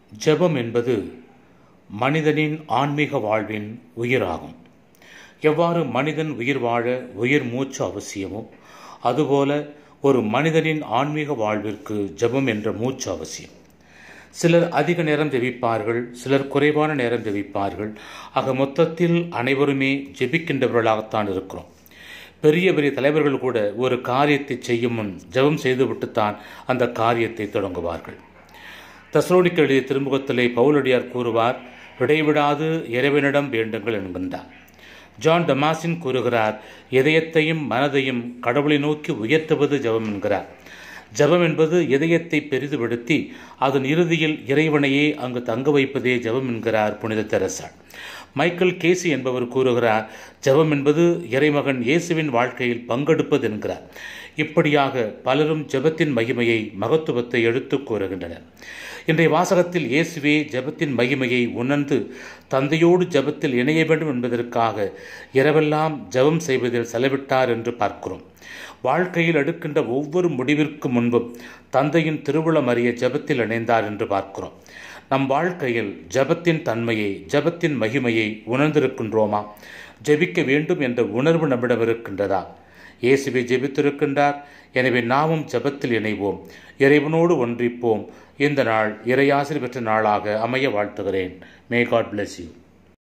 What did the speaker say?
ஜெபம் என்பது மனிதனின் ஆன்மீக வாழ்வின் உயிராகும் எவ்வாறு மனிதன் உயிர் வாழ உயிர் மூச்சு அவசியமோ அதுபோல ஒரு மனிதனின் ஆன்மீக வாழ்விற்கு ஜெபம் என்ற மூச்சு அவசியம் சிலர் அதிக நேரம் ஜெபிப்பார்கள் சிலர் குறைவான நேரம் ஜெபிப்பார்கள் ஆக மொத்தத்தில் அனைவருமே ஜெபிக்கின்றவர்களாகத்தான் இருக்கிறோம் பெரிய பெரிய தலைவர்கள் கூட ஒரு காரியத்தை செய்யும் முன் ஜெபம் செய்துவிட்டுத்தான் அந்த காரியத்தை தொடங்குவார்கள் தசரோனிக்கு எழுதிய திருமுகத்திலே பவுலடியார் கூறுவார் இடைவிடாது இறைவனிடம் வேண்டுங்கள் என்கின்றார் ஜான் டமாசின் கூறுகிறார் இதயத்தையும் மனதையும் கடவுளை நோக்கி உயர்த்துவது ஜபம் என்கிறார் ஜபம் என்பது இதயத்தை பெரிதுபடுத்தி அதன் இறுதியில் இறைவனையே அங்கு தங்க வைப்பதே ஜபம் என்கிறார் புனித தெரசாள் மைக்கேல் கேசி என்பவர் கூறுகிறார் ஜபம் என்பது இறைமகன் இயேசுவின் வாழ்க்கையில் பங்கெடுப்பது என்கிறார் இப்படியாக பலரும் ஜபத்தின் மகிமையை மகத்துவத்தை எடுத்துக் கூறுகின்றனர் இன்றைய வாசகத்தில் இயேசுவே ஜபத்தின் மகிமையை உணர்ந்து தந்தையோடு ஜபத்தில் இணைய வேண்டும் என்பதற்காக இரவெல்லாம் ஜபம் செய்வதில் செலவிட்டார் என்று பார்க்கிறோம் வாழ்க்கையில் எடுக்கின்ற ஒவ்வொரு முடிவிற்கு முன்பும் தந்தையின் திருவுளம் அறிய ஜபத்தில் இணைந்தார் என்று பார்க்கிறோம் நம் வாழ்க்கையில் ஜபத்தின் தன்மையை ஜபத்தின் மகிமையை உணர்ந்திருக்கின்றோமா ஜெபிக்க வேண்டும் என்ற உணர்வு நம்மிடம் இருக்கின்றதா இயேசுவை ஜெபித்திருக்கின்றார் எனவே நாமும் ஜபத்தில் இணைவோம் இறைவனோடு ஒன்றிப்போம் இந்த நாள் இறையாசிர் பெற்ற நாளாக அமைய வாழ்த்துகிறேன் மே காட் பிளஸ் யூ